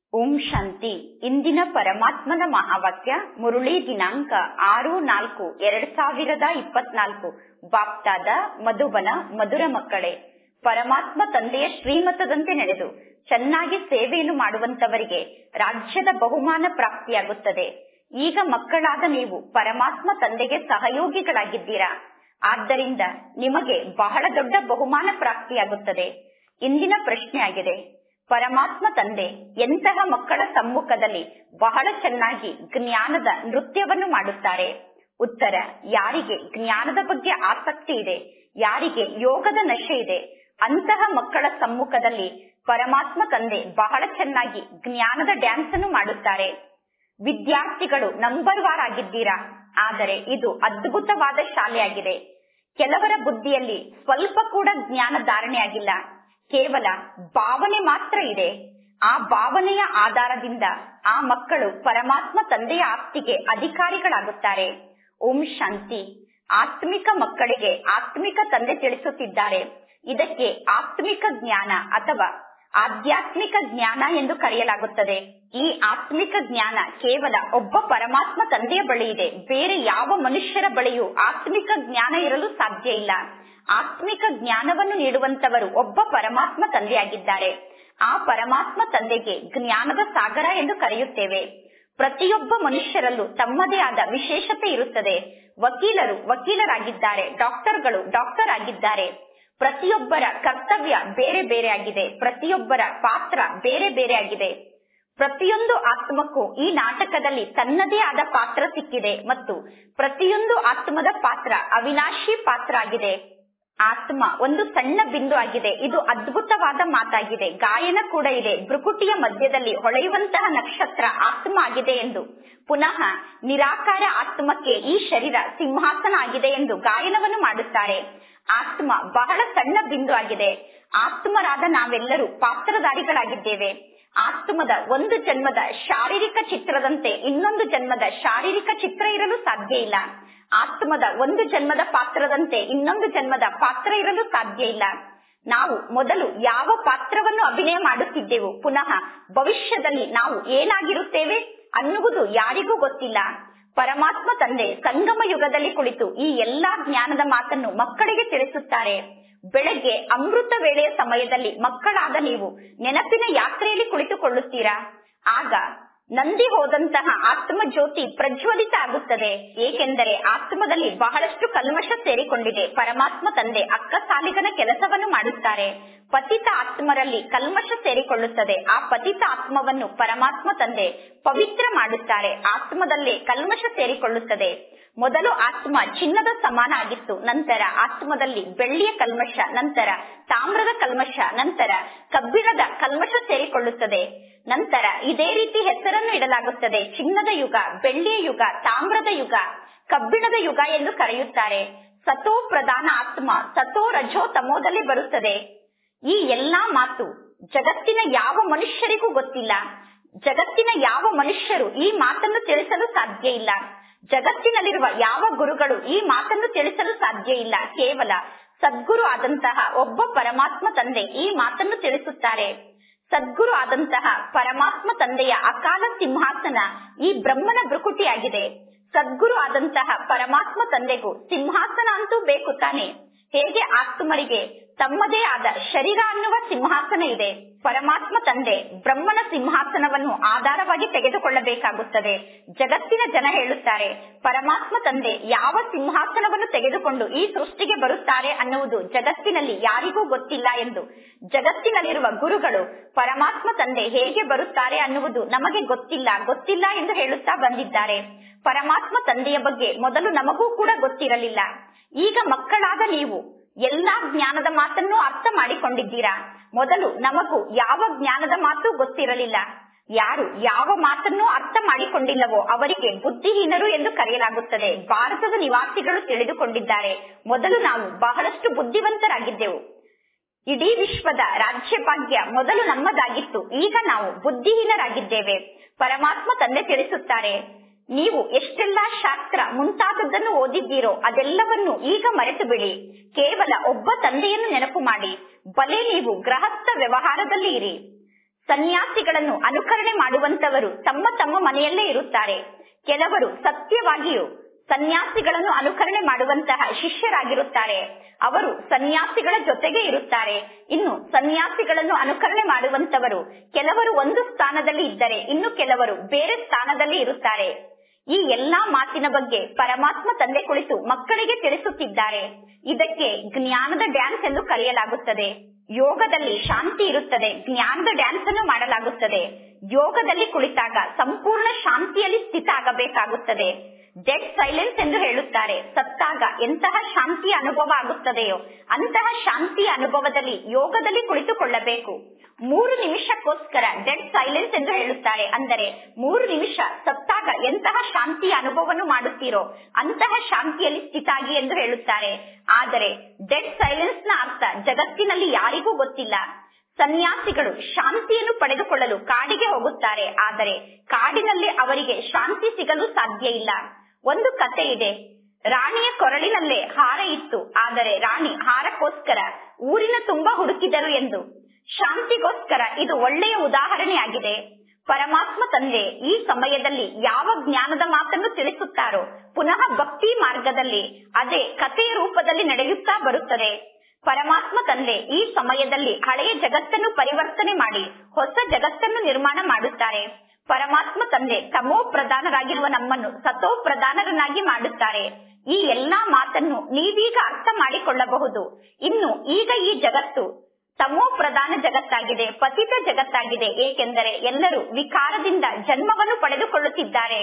ಓಂ ಶಾಂತಿ ಇಂದಿನ ಪರಮಾತ್ಮನ ಮಹಾವಾಕ್ಯ ಮುರುಳಿ ದಿನಾಂಕ ಆರು ನಾಲ್ಕು ಎರಡ್ ಸಾವಿರದ ಇಪ್ಪತ್ನಾಲ್ಕು ಬಾಪ್ತಾದ ಮಧುಬನ ಮಧುರ ಮಕ್ಕಳೇ ಪರಮಾತ್ಮ ತಂದೆಯ ಶ್ರೀಮತದಂತೆ ನಡೆದು ಚೆನ್ನಾಗಿ ಸೇವೆಯನ್ನು ಮಾಡುವಂತವರಿಗೆ ರಾಜ್ಯದ ಬಹುಮಾನ ಪ್ರಾಪ್ತಿಯಾಗುತ್ತದೆ ಈಗ ಮಕ್ಕಳಾದ ನೀವು ಪರಮಾತ್ಮ ತಂದೆಗೆ ಸಹಯೋಗಿಗಳಾಗಿದ್ದೀರಾ ಆದ್ದರಿಂದ ನಿಮಗೆ ಬಹಳ ದೊಡ್ಡ ಬಹುಮಾನ ಪ್ರಾಪ್ತಿಯಾಗುತ್ತದೆ ಇಂದಿನ ಪ್ರಶ್ನೆ ಆಗಿದೆ ಪರಮಾತ್ಮ ತಂದೆ ಎಂತಹ ಮಕ್ಕಳ ಸಮ್ಮುಖದಲ್ಲಿ ಬಹಳ ಚೆನ್ನಾಗಿ ಜ್ಞಾನದ ನೃತ್ಯವನ್ನು ಮಾಡುತ್ತಾರೆ ಉತ್ತರ ಯಾರಿಗೆ ಜ್ಞಾನದ ಬಗ್ಗೆ ಆಸಕ್ತಿ ಇದೆ ಯಾರಿಗೆ ಯೋಗದ ನಶೆ ಇದೆ ಅಂತಹ ಮಕ್ಕಳ ಸಮ್ಮುಖದಲ್ಲಿ ಪರಮಾತ್ಮ ತಂದೆ ಬಹಳ ಚೆನ್ನಾಗಿ ಜ್ಞಾನದ ಡ್ಯಾನ್ಸ್ ಅನ್ನು ಮಾಡುತ್ತಾರೆ ವಿದ್ಯಾರ್ಥಿಗಳು ನಂಬರ್ ವಾರ್ ಆಗಿದ್ದೀರಾ ಆದರೆ ಇದು ಅದ್ಭುತವಾದ ಶಾಲೆಯಾಗಿದೆ ಕೆಲವರ ಬುದ್ಧಿಯಲ್ಲಿ ಸ್ವಲ್ಪ ಕೂಡ ಜ್ಞಾನ ಧಾರಣೆ ಆಗಿಲ್ಲ ಕೇವಲ ಭಾವನೆ ಮಾತ್ರ ಇದೆ ಆ ಭಾವನೆಯ ಆಧಾರದಿಂದ ಆ ಮಕ್ಕಳು ಪರಮಾತ್ಮ ತಂದೆಯ ಆಸ್ತಿಗೆ ಅಧಿಕಾರಿಗಳಾಗುತ್ತಾರೆ ಓಂ ಶಾಂತಿ ಆತ್ಮಿಕ ಮಕ್ಕಳಿಗೆ ಆತ್ಮಿಕ ತಂದೆ ತಿಳಿಸುತ್ತಿದ್ದಾರೆ ಇದಕ್ಕೆ ಆತ್ಮಿಕ ಜ್ಞಾನ ಅಥವಾ ಆಧ್ಯಾತ್ಮಿಕ ಜ್ಞಾನ ಎಂದು ಕರೆಯಲಾಗುತ್ತದೆ ಈ ಆತ್ಮಿಕ ಜ್ಞಾನ ಕೇವಲ ಒಬ್ಬ ಪರಮಾತ್ಮ ತಂದೆಯ ಬಳಿ ಇದೆ ಬೇರೆ ಯಾವ ಮನುಷ್ಯರ ಬಳಿಯೂ ಆತ್ಮಿಕ ಜ್ಞಾನ ಇರಲು ಸಾಧ್ಯ ಇಲ್ಲ ಆತ್ಮಿಕ ಜ್ಞಾನವನ್ನು ನೀಡುವಂತವರು ಒಬ್ಬ ಪರಮಾತ್ಮ ತಂದೆಯಾಗಿದ್ದಾರೆ ಆ ಪರಮಾತ್ಮ ತಂದೆಗೆ ಜ್ಞಾನದ ಸಾಗರ ಎಂದು ಕರೆಯುತ್ತೇವೆ ಪ್ರತಿಯೊಬ್ಬ ಮನುಷ್ಯರಲ್ಲೂ ತಮ್ಮದೇ ಆದ ವಿಶೇಷತೆ ಇರುತ್ತದೆ ವಕೀಲರು ವಕೀಲರಾಗಿದ್ದಾರೆ ಡಾಕ್ಟರ್ಗಳು ಡಾಕ್ಟರ್ ಆಗಿದ್ದಾರೆ ಪ್ರತಿಯೊಬ್ಬರ ಕರ್ತವ್ಯ ಬೇರೆ ಬೇರೆ ಆಗಿದೆ ಪ್ರತಿಯೊಬ್ಬರ ಪಾತ್ರ ಬೇರೆ ಬೇರೆ ಆಗಿದೆ ಪ್ರತಿಯೊಂದು ಆತ್ಮಕ್ಕೂ ಈ ನಾಟಕದಲ್ಲಿ ತನ್ನದೇ ಆದ ಪಾತ್ರ ಸಿಕ್ಕಿದೆ ಮತ್ತು ಪ್ರತಿಯೊಂದು ಆತ್ಮದ ಪಾತ್ರ ಅವಿನಾಶಿ ಪಾತ್ರ ಆಗಿದೆ ಆತ್ಮ ಒಂದು ಸಣ್ಣ ಬಿಂದು ಆಗಿದೆ ಇದು ಅದ್ಭುತವಾದ ಮಾತಾಗಿದೆ ಗಾಯನ ಕೂಡ ಇದೆ ಭೃಕುಟಿಯ ಮಧ್ಯದಲ್ಲಿ ಹೊಳೆಯುವಂತಹ ನಕ್ಷತ್ರ ಆತ್ಮ ಆಗಿದೆ ಎಂದು ಪುನಃ ನಿರಾಕಾರ ಆತ್ಮಕ್ಕೆ ಈ ಶರೀರ ಸಿಂಹಾಸನ ಆಗಿದೆ ಎಂದು ಗಾಯನವನ್ನು ಮಾಡುತ್ತಾರೆ ಆತ್ಮ ಬಹಳ ಸಣ್ಣ ಬಿಂದು ಆಗಿದೆ ಆತ್ಮರಾದ ನಾವೆಲ್ಲರೂ ಪಾತ್ರಧಾರಿಗಳಾಗಿದ್ದೇವೆ ಆತ್ಮದ ಒಂದು ಜನ್ಮದ ಶಾರೀರಿಕ ಚಿತ್ರದಂತೆ ಇನ್ನೊಂದು ಜನ್ಮದ ಶಾರೀರಿಕ ಚಿತ್ರ ಇರಲು ಸಾಧ್ಯ ಇಲ್ಲ ಆತ್ಮದ ಒಂದು ಜನ್ಮದ ಪಾತ್ರದಂತೆ ಇನ್ನೊಂದು ಜನ್ಮದ ಪಾತ್ರ ಇರಲು ಸಾಧ್ಯ ಇಲ್ಲ ನಾವು ಮೊದಲು ಯಾವ ಪಾತ್ರವನ್ನು ಅಭಿನಯ ಮಾಡುತ್ತಿದ್ದೆವು ಪುನಃ ಭವಿಷ್ಯದಲ್ಲಿ ನಾವು ಏನಾಗಿರುತ್ತೇವೆ ಅನ್ನುವುದು ಯಾರಿಗೂ ಗೊತ್ತಿಲ್ಲ ಪರಮಾತ್ಮ ತಂದೆ ಸಂಗಮ ಯುಗದಲ್ಲಿ ಕುಳಿತು ಈ ಎಲ್ಲಾ ಜ್ಞಾನದ ಮಾತನ್ನು ಮಕ್ಕಳಿಗೆ ತಿಳಿಸುತ್ತಾರೆ ಬೆಳಗ್ಗೆ ಅಮೃತ ವೇಳೆಯ ಸಮಯದಲ್ಲಿ ಮಕ್ಕಳಾದ ನೀವು ನೆನಪಿನ ಯಾತ್ರೆಯಲ್ಲಿ ಕುಳಿತುಕೊಳ್ಳುತ್ತೀರಾ ಆಗ ನಂದಿ ಹೋದಂತಹ ಆತ್ಮ ಜ್ಯೋತಿ ಪ್ರಜ್ವಲಿತ ಆಗುತ್ತದೆ ಏಕೆಂದರೆ ಆತ್ಮದಲ್ಲಿ ಬಹಳಷ್ಟು ಕಲ್ಮಶ ಸೇರಿಕೊಂಡಿದೆ ಪರಮಾತ್ಮ ತಂದೆ ಅಕ್ಕ ಸಾಲಿಗನ ಕೆಲಸವನ್ನು ಮಾಡುತ್ತಾರೆ ಪತಿತ ಆತ್ಮರಲ್ಲಿ ಕಲ್ಮಶ ಸೇರಿಕೊಳ್ಳುತ್ತದೆ ಆ ಪತಿತ ಆತ್ಮವನ್ನು ಪರಮಾತ್ಮ ತಂದೆ ಪವಿತ್ರ ಮಾಡುತ್ತಾರೆ ಆತ್ಮದಲ್ಲೇ ಕಲ್ಮಶ ಸೇರಿಕೊಳ್ಳುತ್ತದೆ ಮೊದಲು ಆತ್ಮ ಚಿನ್ನದ ಸಮಾನ ಆಗಿತ್ತು ನಂತರ ಆತ್ಮದಲ್ಲಿ ಬೆಳ್ಳಿಯ ಕಲ್ಮಶ ನಂತರ ತಾಮ್ರದ ಕಲ್ಮಶ ನಂತರ ಕಬ್ಬಿಣದ ಕಲ್ಮಶ ಸೇರಿಕೊಳ್ಳುತ್ತದೆ ನಂತರ ಇದೇ ರೀತಿ ಹೆಸರನ್ನು ಇಡಲಾಗುತ್ತದೆ ಚಿನ್ನದ ಯುಗ ಬೆಳ್ಳಿಯ ಯುಗ ತಾಮ್ರದ ಯುಗ ಕಬ್ಬಿಣದ ಯುಗ ಎಂದು ಕರೆಯುತ್ತಾರೆ ಸತೋ ಪ್ರಧಾನ ಆತ್ಮ ಸತೋ ರಜೋ ತಮೋದಲ್ಲಿ ಬರುತ್ತದೆ ಈ ಎಲ್ಲಾ ಮಾತು ಜಗತ್ತಿನ ಯಾವ ಮನುಷ್ಯರಿಗೂ ಗೊತ್ತಿಲ್ಲ ಜಗತ್ತಿನ ಯಾವ ಮನುಷ್ಯರು ಈ ಮಾತನ್ನು ತಿಳಿಸಲು ಸಾಧ್ಯ ಇಲ್ಲ ಜಗತ್ತಿನಲ್ಲಿರುವ ಯಾವ ಗುರುಗಳು ಈ ಮಾತನ್ನು ತಿಳಿಸಲು ಸಾಧ್ಯ ಇಲ್ಲ ಕೇವಲ ಸದ್ಗುರು ಆದಂತಹ ಒಬ್ಬ ಪರಮಾತ್ಮ ತಂದೆ ಈ ಮಾತನ್ನು ತಿಳಿಸುತ್ತಾರೆ ಸದ್ಗುರು ಆದಂತಹ ಪರಮಾತ್ಮ ತಂದೆಯ ಅಕಾಲ ಸಿಂಹಾಸನ ಈ ಬ್ರಹ್ಮನ ಭೃಕುಟಿಯಾಗಿದೆ ಸದ್ಗುರು ಆದಂತಹ ಪರಮಾತ್ಮ ತಂದೆಗೂ ಸಿಂಹಾಸನ ಅಂತೂ ಬೇಕು ತಾನೆ ಹೇಗೆ ಆತ್ಮರಿಗೆ ತಮ್ಮದೇ ಆದ ಶರೀರ ಅನ್ನುವ ಸಿಂಹಾಸನ ಇದೆ ಪರಮಾತ್ಮ ತಂದೆ ಬ್ರಹ್ಮನ ಸಿಂಹಾಸನವನ್ನು ಆಧಾರವಾಗಿ ತೆಗೆದುಕೊಳ್ಳಬೇಕಾಗುತ್ತದೆ ಜಗತ್ತಿನ ಜನ ಹೇಳುತ್ತಾರೆ ಪರಮಾತ್ಮ ತಂದೆ ಯಾವ ಸಿಂಹಾಸನವನ್ನು ತೆಗೆದುಕೊಂಡು ಈ ಸೃಷ್ಟಿಗೆ ಬರುತ್ತಾರೆ ಅನ್ನುವುದು ಜಗತ್ತಿನಲ್ಲಿ ಯಾರಿಗೂ ಗೊತ್ತಿಲ್ಲ ಎಂದು ಜಗತ್ತಿನಲ್ಲಿರುವ ಗುರುಗಳು ಪರಮಾತ್ಮ ತಂದೆ ಹೇಗೆ ಬರುತ್ತಾರೆ ಅನ್ನುವುದು ನಮಗೆ ಗೊತ್ತಿಲ್ಲ ಗೊತ್ತಿಲ್ಲ ಎಂದು ಹೇಳುತ್ತಾ ಬಂದಿದ್ದಾರೆ ಪರಮಾತ್ಮ ತಂದೆಯ ಬಗ್ಗೆ ಮೊದಲು ನಮಗೂ ಕೂಡ ಗೊತ್ತಿರಲಿಲ್ಲ ಈಗ ಮಕ್ಕಳಾದ ನೀವು ಎಲ್ಲಾ ಜ್ಞಾನದ ಮಾತನ್ನು ಅರ್ಥ ಮಾಡಿಕೊಂಡಿದ್ದೀರಾ ಮೊದಲು ನಮಗೂ ಯಾವ ಜ್ಞಾನದ ಮಾತು ಗೊತ್ತಿರಲಿಲ್ಲ ಯಾರು ಯಾವ ಮಾತನ್ನು ಅರ್ಥ ಮಾಡಿಕೊಂಡಿಲ್ಲವೋ ಅವರಿಗೆ ಬುದ್ಧಿಹೀನರು ಎಂದು ಕರೆಯಲಾಗುತ್ತದೆ ಭಾರತದ ನಿವಾಸಿಗಳು ತಿಳಿದುಕೊಂಡಿದ್ದಾರೆ ಮೊದಲು ನಾವು ಬಹಳಷ್ಟು ಬುದ್ಧಿವಂತರಾಗಿದ್ದೆವು ಇಡೀ ವಿಶ್ವದ ರಾಜ್ಯ ಭಾಗ್ಯ ಮೊದಲು ನಮ್ಮದಾಗಿತ್ತು ಈಗ ನಾವು ಬುದ್ಧಿಹೀನರಾಗಿದ್ದೇವೆ ಪರಮಾತ್ಮ ತಂದೆ ತಿಳಿಸುತ್ತಾರೆ ನೀವು ಎಷ್ಟೆಲ್ಲಾ ಶಾಸ್ತ್ರ ಮುಂತಾದದ್ದನ್ನು ಓದಿದ್ದೀರೋ ಅದೆಲ್ಲವನ್ನು ಈಗ ಮರೆತು ಬಿಡಿ ಕೇವಲ ಒಬ್ಬ ತಂದೆಯನ್ನು ನೆನಪು ಮಾಡಿ ಬಲೆ ನೀವು ಗೃಹಸ್ಥ ವ್ಯವಹಾರದಲ್ಲಿ ಇರಿ ಸನ್ಯಾಸಿಗಳನ್ನು ಅನುಕರಣೆ ಮಾಡುವಂತವರು ತಮ್ಮ ತಮ್ಮ ಮನೆಯಲ್ಲೇ ಇರುತ್ತಾರೆ ಕೆಲವರು ಸತ್ಯವಾಗಿಯೂ ಸನ್ಯಾಸಿಗಳನ್ನು ಅನುಕರಣೆ ಮಾಡುವಂತಹ ಶಿಷ್ಯರಾಗಿರುತ್ತಾರೆ ಅವರು ಸನ್ಯಾಸಿಗಳ ಜೊತೆಗೆ ಇರುತ್ತಾರೆ ಇನ್ನು ಸನ್ಯಾಸಿಗಳನ್ನು ಅನುಕರಣೆ ಮಾಡುವಂತವರು ಕೆಲವರು ಒಂದು ಸ್ಥಾನದಲ್ಲಿ ಇದ್ದರೆ ಇನ್ನು ಕೆಲವರು ಬೇರೆ ಸ್ಥಾನದಲ್ಲಿ ಇರುತ್ತಾರೆ ಈ ಎಲ್ಲಾ ಮಾತಿನ ಬಗ್ಗೆ ಪರಮಾತ್ಮ ತಂದೆ ಕುಳಿತು ಮಕ್ಕಳಿಗೆ ತಿಳಿಸುತ್ತಿದ್ದಾರೆ ಇದಕ್ಕೆ ಜ್ಞಾನದ ಡ್ಯಾನ್ಸ್ ಎಂದು ಕರೆಯಲಾಗುತ್ತದೆ ಯೋಗದಲ್ಲಿ ಶಾಂತಿ ಇರುತ್ತದೆ ಜ್ಞಾನದ ಡ್ಯಾನ್ಸ್ ಅನ್ನು ಮಾಡಲಾಗುತ್ತದೆ ಯೋಗದಲ್ಲಿ ಕುಳಿತಾಗ ಸಂಪೂರ್ಣ ಶಾಂತಿಯಲ್ಲಿ ಸ್ಥಿತ ಆಗಬೇಕಾಗುತ್ತದೆ ಡೆಡ್ ಸೈಲೆನ್ಸ್ ಎಂದು ಹೇಳುತ್ತಾರೆ ಸತ್ತಾಗ ಎಂತಹ ಶಾಂತಿಯ ಅನುಭವ ಆಗುತ್ತದೆಯೋ ಅಂತಹ ಶಾಂತಿಯ ಅನುಭವದಲ್ಲಿ ಯೋಗದಲ್ಲಿ ಕುಳಿತುಕೊಳ್ಳಬೇಕು ಮೂರು ನಿಮಿಷಕ್ಕೋಸ್ಕರ ಡೆಡ್ ಸೈಲೆನ್ಸ್ ಎಂದು ಹೇಳುತ್ತಾರೆ ಅಂದರೆ ಮೂರು ನಿಮಿಷ ಸತ್ತಾಗ ಎಂತಹ ಶಾಂತಿಯ ಅನುಭವವನ್ನು ಮಾಡುತ್ತೀರೋ ಅಂತಹ ಶಾಂತಿಯಲ್ಲಿ ಸ್ಥಿತಾಗಿ ಎಂದು ಹೇಳುತ್ತಾರೆ ಆದರೆ ಡೆಡ್ ಸೈಲೆನ್ಸ್ ನ ಅರ್ಥ ಜಗತ್ತಿನಲ್ಲಿ ಯಾರಿಗೂ ಗೊತ್ತಿಲ್ಲ ಸನ್ಯಾಸಿಗಳು ಶಾಂತಿಯನ್ನು ಪಡೆದುಕೊಳ್ಳಲು ಕಾಡಿಗೆ ಹೋಗುತ್ತಾರೆ ಆದರೆ ಕಾಡಿನಲ್ಲಿ ಅವರಿಗೆ ಶಾಂತಿ ಸಿಗಲು ಸಾಧ್ಯ ಇಲ್ಲ ಒಂದು ಕತೆ ಇದೆ ರಾಣಿಯ ಕೊರಳಿನಲ್ಲೇ ಹಾರ ಇತ್ತು ಆದರೆ ರಾಣಿ ಹಾರಕ್ಕೋಸ್ಕರ ಊರಿನ ತುಂಬಾ ಹುಡುಕಿದರು ಎಂದು ಶಾಂತಿಗೋಸ್ಕರ ಇದು ಒಳ್ಳೆಯ ಉದಾಹರಣೆಯಾಗಿದೆ ಪರಮಾತ್ಮ ತಂದೆ ಈ ಸಮಯದಲ್ಲಿ ಯಾವ ಜ್ಞಾನದ ಮಾತನ್ನು ತಿಳಿಸುತ್ತಾರೋ ಪುನಃ ಭಕ್ತಿ ಮಾರ್ಗದಲ್ಲಿ ಅದೇ ಕಥೆಯ ರೂಪದಲ್ಲಿ ನಡೆಯುತ್ತಾ ಬರುತ್ತದೆ ಪರಮಾತ್ಮ ತಂದೆ ಈ ಸಮಯದಲ್ಲಿ ಹಳೆಯ ಜಗತ್ತನ್ನು ಪರಿವರ್ತನೆ ಮಾಡಿ ಹೊಸ ಜಗತ್ತನ್ನು ನಿರ್ಮಾಣ ಮಾಡುತ್ತಾರೆ ಪರಮಾತ್ಮ ತಂದೆ ತಮೋ ಪ್ರಧಾನರಾಗಿರುವ ನಮ್ಮನ್ನು ಸತೋ ಪ್ರಧಾನರನ್ನಾಗಿ ಮಾಡುತ್ತಾರೆ ಈ ಎಲ್ಲಾ ಮಾತನ್ನು ನೀವೀಗ ಅರ್ಥ ಮಾಡಿಕೊಳ್ಳಬಹುದು ಇನ್ನು ಈಗ ಈ ಜಗತ್ತು ತಮೋ ಪ್ರಧಾನ ಜಗತ್ತಾಗಿದೆ ಪತಿತ ಜಗತ್ತಾಗಿದೆ ಏಕೆಂದರೆ ಎಲ್ಲರೂ ವಿಕಾರದಿಂದ ಜನ್ಮವನ್ನು ಪಡೆದುಕೊಳ್ಳುತ್ತಿದ್ದಾರೆ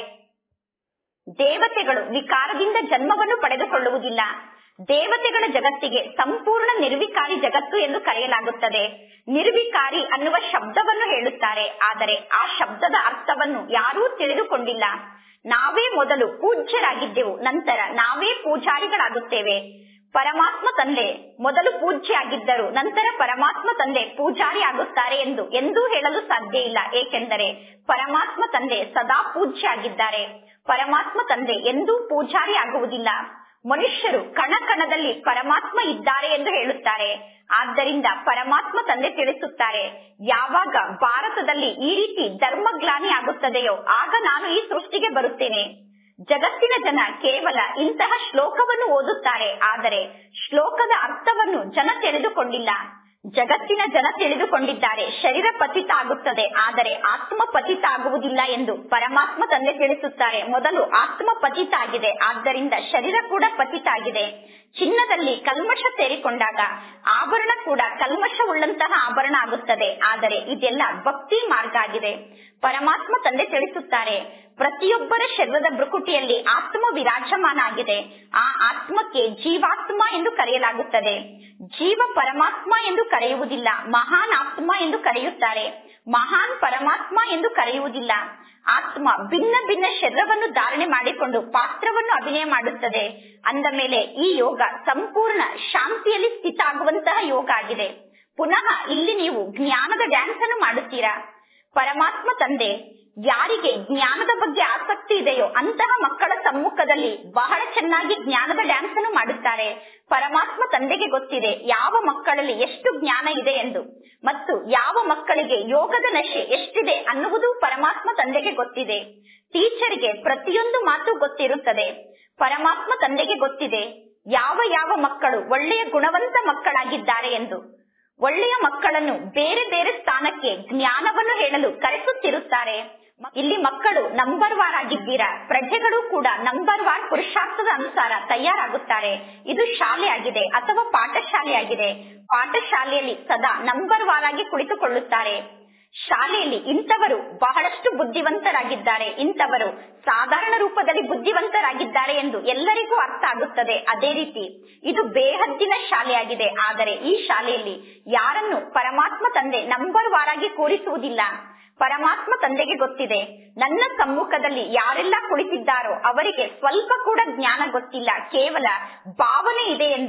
ದೇವತೆಗಳು ವಿಕಾರದಿಂದ ಜನ್ಮವನ್ನು ಪಡೆದುಕೊಳ್ಳುವುದಿಲ್ಲ ದೇವತೆಗಳ ಜಗತ್ತಿಗೆ ಸಂಪೂರ್ಣ ನಿರ್ವಿಕಾರಿ ಜಗತ್ತು ಎಂದು ಕರೆಯಲಾಗುತ್ತದೆ ನಿರ್ವಿಕಾರಿ ಅನ್ನುವ ಶಬ್ದವನ್ನು ಹೇಳುತ್ತಾರೆ ಆದರೆ ಆ ಶಬ್ದದ ಅರ್ಥವನ್ನು ಯಾರೂ ತಿಳಿದುಕೊಂಡಿಲ್ಲ ನಾವೇ ಮೊದಲು ಪೂಜ್ಯರಾಗಿದ್ದೆವು ನಂತರ ನಾವೇ ಪೂಜಾರಿಗಳಾಗುತ್ತೇವೆ ಪರಮಾತ್ಮ ತಂದೆ ಮೊದಲು ಪೂಜ್ಯ ಆಗಿದ್ದರು ನಂತರ ಪರಮಾತ್ಮ ತಂದೆ ಪೂಜಾರಿ ಆಗುತ್ತಾರೆ ಎಂದು ಎಂದೂ ಹೇಳಲು ಸಾಧ್ಯ ಇಲ್ಲ ಏಕೆಂದರೆ ಪರಮಾತ್ಮ ತಂದೆ ಸದಾ ಪೂಜ್ಯ ಆಗಿದ್ದಾರೆ ಪರಮಾತ್ಮ ತಂದೆ ಎಂದೂ ಪೂಜಾರಿ ಆಗುವುದಿಲ್ಲ ಮನುಷ್ಯರು ಕಣ ಕಣದಲ್ಲಿ ಪರಮಾತ್ಮ ಇದ್ದಾರೆ ಎಂದು ಹೇಳುತ್ತಾರೆ ಆದ್ದರಿಂದ ಪರಮಾತ್ಮ ತಂದೆ ತಿಳಿಸುತ್ತಾರೆ ಯಾವಾಗ ಭಾರತದಲ್ಲಿ ಈ ರೀತಿ ಧರ್ಮಗ್ಲಾನಿ ಆಗುತ್ತದೆಯೋ ಆಗ ನಾನು ಈ ಸೃಷ್ಟಿಗೆ ಬರುತ್ತೇನೆ ಜಗತ್ತಿನ ಜನ ಕೇವಲ ಇಂತಹ ಶ್ಲೋಕವನ್ನು ಓದುತ್ತಾರೆ ಆದರೆ ಶ್ಲೋಕದ ಅರ್ಥವನ್ನು ಜನ ತಿಳಿದುಕೊಂಡಿಲ್ಲ ಜಗತ್ತಿನ ಜನ ತಿಳಿದುಕೊಂಡಿದ್ದಾರೆ ಶರೀರ ಪತಿತ ಆಗುತ್ತದೆ ಆದರೆ ಆತ್ಮ ಪತಿತ ಆಗುವುದಿಲ್ಲ ಎಂದು ಪರಮಾತ್ಮ ತಂದೆ ತಿಳಿಸುತ್ತಾರೆ ಮೊದಲು ಆತ್ಮ ಪತಿತ ಆಗಿದೆ ಆದ್ದರಿಂದ ಶರೀರ ಕೂಡ ಪತಿತ ಆಗಿದೆ ಚಿನ್ನದಲ್ಲಿ ಕಲ್ಮಶ ಸೇರಿಕೊಂಡಾಗ ಆಭರಣ ಕೂಡ ಕಲ್ಮಶ ಉಳ್ಳಂತಹ ಆಭರಣ ಆಗುತ್ತದೆ ಆದರೆ ಇದೆಲ್ಲ ಭಕ್ತಿ ಮಾರ್ಗ ಆಗಿದೆ ಪರಮಾತ್ಮ ತಂದೆ ತಿಳಿಸುತ್ತಾರೆ ಪ್ರತಿಯೊಬ್ಬರ ಶರೀರದ ಬೃಕುಟಿಯಲ್ಲಿ ಆತ್ಮ ವಿರಾಜಮಾನ ಆಗಿದೆ ಆ ಆತ್ಮಕ್ಕೆ ಜೀವಾತ್ಮ ಎಂದು ಕರೆಯಲಾಗುತ್ತದೆ ಜೀವ ಪರಮಾತ್ಮ ಎಂದು ಕರೆಯುವುದಿಲ್ಲ ಮಹಾನ್ ಆತ್ಮ ಎಂದು ಕರೆಯುತ್ತಾರೆ ಮಹಾನ್ ಪರಮಾತ್ಮ ಎಂದು ಕರೆಯುವುದಿಲ್ಲ ಆತ್ಮ ಭಿನ್ನ ಭಿನ್ನ ಶರೀರವನ್ನು ಧಾರಣೆ ಮಾಡಿಕೊಂಡು ಪಾತ್ರವನ್ನು ಅಭಿನಯ ಮಾಡುತ್ತದೆ ಅಂದ ಮೇಲೆ ಈ ಯೋಗ ಸಂಪೂರ್ಣ ಶಾಂತಿಯಲ್ಲಿ ಸ್ಥಿತ ಆಗುವಂತಹ ಯೋಗ ಆಗಿದೆ ಪುನಃ ಇಲ್ಲಿ ನೀವು ಜ್ಞಾನದ ಡ್ಯಾನ್ಸ್ ಅನ್ನು ಮಾಡುತ್ತೀರಾ ಪರಮಾತ್ಮ ತಂದೆ ಯಾರಿಗೆ ಜ್ಞಾನದ ಬಗ್ಗೆ ಆಸಕ್ತಿ ಇದೆಯೋ ಅಂತಹ ಮಕ್ಕಳ ಸಮ್ಮುಖದಲ್ಲಿ ಬಹಳ ಚೆನ್ನಾಗಿ ಜ್ಞಾನದ ಡ್ಯಾನ್ಸ್ ಅನ್ನು ಮಾಡುತ್ತಾರೆ ಪರಮಾತ್ಮ ತಂದೆಗೆ ಗೊತ್ತಿದೆ ಯಾವ ಮಕ್ಕಳಲ್ಲಿ ಎಷ್ಟು ಜ್ಞಾನ ಇದೆ ಎಂದು ಮತ್ತು ಯಾವ ಮಕ್ಕಳಿಗೆ ಯೋಗದ ನಶೆ ಎಷ್ಟಿದೆ ಅನ್ನುವುದು ಪರಮಾತ್ಮ ತಂದೆಗೆ ಗೊತ್ತಿದೆ ಟೀಚರ್ಗೆ ಪ್ರತಿಯೊಂದು ಮಾತು ಗೊತ್ತಿರುತ್ತದೆ ಪರಮಾತ್ಮ ತಂದೆಗೆ ಗೊತ್ತಿದೆ ಯಾವ ಯಾವ ಮಕ್ಕಳು ಒಳ್ಳೆಯ ಗುಣವಂತ ಮಕ್ಕಳಾಗಿದ್ದಾರೆ ಎಂದು ಒಳ್ಳೆಯ ಮಕ್ಕಳನ್ನು ಬೇರೆ ಬೇರೆ ಸ್ಥಾನಕ್ಕೆ ಜ್ಞಾನವನ್ನು ಹೇಳಲು ಕರೆಸುತ್ತಿರುತ್ತಾರೆ ಇಲ್ಲಿ ಮಕ್ಕಳು ನಂಬರ್ ವಾರ್ ಆಗಿದ್ದೀರಾ ಪ್ರಜೆಗಳು ಕೂಡ ನಂಬರ್ ವಾರ್ ಪುರುಷಾರ್ಥದ ಅನುಸಾರ ತಯಾರಾಗುತ್ತಾರೆ ಇದು ಶಾಲೆ ಆಗಿದೆ ಅಥವಾ ಪಾಠಶಾಲೆ ಆಗಿದೆ ಪಾಠಶಾಲೆಯಲ್ಲಿ ಸದಾ ನಂಬರ್ ವಾರ್ ಆಗಿ ಕುಳಿತುಕೊಳ್ಳುತ್ತಾರೆ ಶಾಲೆಯಲ್ಲಿ ಇಂಥವರು ಬಹಳಷ್ಟು ಬುದ್ಧಿವಂತರಾಗಿದ್ದಾರೆ ಇಂಥವರು ಸಾಧಾರಣ ರೂಪದಲ್ಲಿ ಬುದ್ಧಿವಂತರಾಗಿದ್ದಾರೆ ಎಂದು ಎಲ್ಲರಿಗೂ ಅರ್ಥ ಆಗುತ್ತದೆ ಅದೇ ರೀತಿ ಇದು ಬೇಹದ್ದಿನ ಶಾಲೆಯಾಗಿದೆ ಆದರೆ ಈ ಶಾಲೆಯಲ್ಲಿ ಯಾರನ್ನು ಪರಮಾತ್ಮ ತಂದೆ ನಂಬರ್ ವಾರಾಗಿ ಕೂರಿಸುವುದಿಲ್ಲ ಪರಮಾತ್ಮ ತಂದೆಗೆ ಗೊತ್ತಿದೆ ನನ್ನ ಸಮ್ಮುಖದಲ್ಲಿ ಯಾರೆಲ್ಲ ಕುಳಿತಿದ್ದಾರೋ ಅವರಿಗೆ ಸ್ವಲ್ಪ ಕೂಡ ಜ್ಞಾನ ಗೊತ್ತಿಲ್ಲ ಕೇವಲ ಭಾವನೆ ಇದೆ ಎಂದು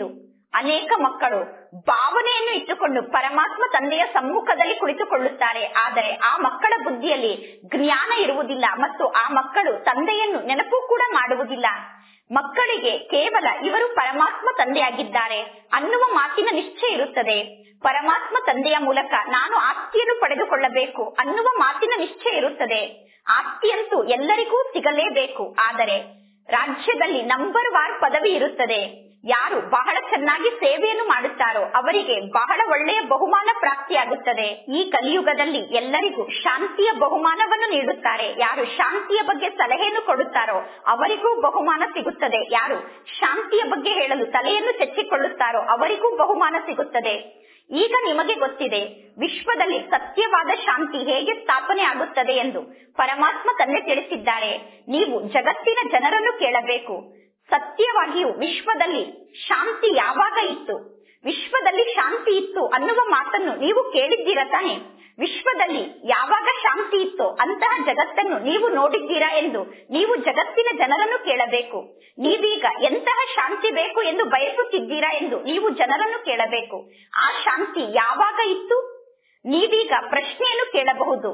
ಅನೇಕ ಮಕ್ಕಳು ಭಾವನೆಯನ್ನು ಇಟ್ಟುಕೊಂಡು ಪರಮಾತ್ಮ ತಂದೆಯ ಸಮ್ಮುಖದಲ್ಲಿ ಕುಳಿತುಕೊಳ್ಳುತ್ತಾರೆ ಆದರೆ ಆ ಮಕ್ಕಳ ಬುದ್ಧಿಯಲ್ಲಿ ಜ್ಞಾನ ಇರುವುದಿಲ್ಲ ಮತ್ತು ಆ ಮಕ್ಕಳು ತಂದೆಯನ್ನು ನೆನಪು ಕೂಡ ಮಾಡುವುದಿಲ್ಲ ಮಕ್ಕಳಿಗೆ ಕೇವಲ ಇವರು ಪರಮಾತ್ಮ ತಂದೆಯಾಗಿದ್ದಾರೆ ಅನ್ನುವ ಮಾತಿನ ನಿಶ್ಚಯ ಇರುತ್ತದೆ ಪರಮಾತ್ಮ ತಂದೆಯ ಮೂಲಕ ನಾನು ಆಸ್ತಿಯನ್ನು ಪಡೆದುಕೊಳ್ಳಬೇಕು ಅನ್ನುವ ಮಾತಿನ ನಿಶ್ಚಯ ಇರುತ್ತದೆ ಆಸ್ತಿಯಂತೂ ಎಲ್ಲರಿಗೂ ಸಿಗಲೇಬೇಕು ಆದರೆ ರಾಜ್ಯದಲ್ಲಿ ನಂಬರ್ ವಾರ್ ಪದವಿ ಇರುತ್ತದೆ ಯಾರು ಬಹಳ ಚೆನ್ನಾಗಿ ಸೇವೆಯನ್ನು ಮಾಡುತ್ತಾರೋ ಅವರಿಗೆ ಬಹಳ ಒಳ್ಳೆಯ ಬಹುಮಾನ ಪ್ರಾಪ್ತಿಯಾಗುತ್ತದೆ ಈ ಕಲಿಯುಗದಲ್ಲಿ ಎಲ್ಲರಿಗೂ ಶಾಂತಿಯ ಬಹುಮಾನವನ್ನು ನೀಡುತ್ತಾರೆ ಯಾರು ಶಾಂತಿಯ ಬಗ್ಗೆ ಸಲಹೆಯನ್ನು ಕೊಡುತ್ತಾರೋ ಅವರಿಗೂ ಬಹುಮಾನ ಸಿಗುತ್ತದೆ ಯಾರು ಶಾಂತಿಯ ಬಗ್ಗೆ ಹೇಳಲು ತಲೆಯನ್ನು ಚೆಚ್ಚಿಕೊಳ್ಳುತ್ತಾರೋ ಅವರಿಗೂ ಬಹುಮಾನ ಸಿಗುತ್ತದೆ ಈಗ ನಿಮಗೆ ಗೊತ್ತಿದೆ ವಿಶ್ವದಲ್ಲಿ ಸತ್ಯವಾದ ಶಾಂತಿ ಹೇಗೆ ಸ್ಥಾಪನೆ ಆಗುತ್ತದೆ ಎಂದು ಪರಮಾತ್ಮ ತಂದೆ ತಿಳಿಸಿದ್ದಾರೆ ನೀವು ಜಗತ್ತಿನ ಜನರನ್ನು ಕೇಳಬೇಕು ಸತ್ಯವಾಗಿಯೂ ವಿಶ್ವದಲ್ಲಿ ಶಾಂತಿ ಯಾವಾಗ ಇತ್ತು ವಿಶ್ವದಲ್ಲಿ ಶಾಂತಿ ಇತ್ತು ಅನ್ನುವ ಮಾತನ್ನು ನೀವು ಕೇಳಿದ್ದೀರಾ ತಾನೆ ವಿಶ್ವದಲ್ಲಿ ಯಾವಾಗ ಶಾಂತಿ ಇತ್ತೋ ಅಂತಹ ಜಗತ್ತನ್ನು ನೀವು ನೋಡಿದ್ದೀರಾ ಎಂದು ನೀವು ಜಗತ್ತಿನ ಜನರನ್ನು ಕೇಳಬೇಕು ನೀವೀಗ ಎಂತಹ ಶಾಂತಿ ಬೇಕು ಎಂದು ಬಯಸುತ್ತಿದ್ದೀರಾ ಎಂದು ನೀವು ಜನರನ್ನು ಕೇಳಬೇಕು ಆ ಶಾಂತಿ ಯಾವಾಗ ಇತ್ತು ನೀವೀಗ ಪ್ರಶ್ನೆಯನ್ನು ಕೇಳಬಹುದು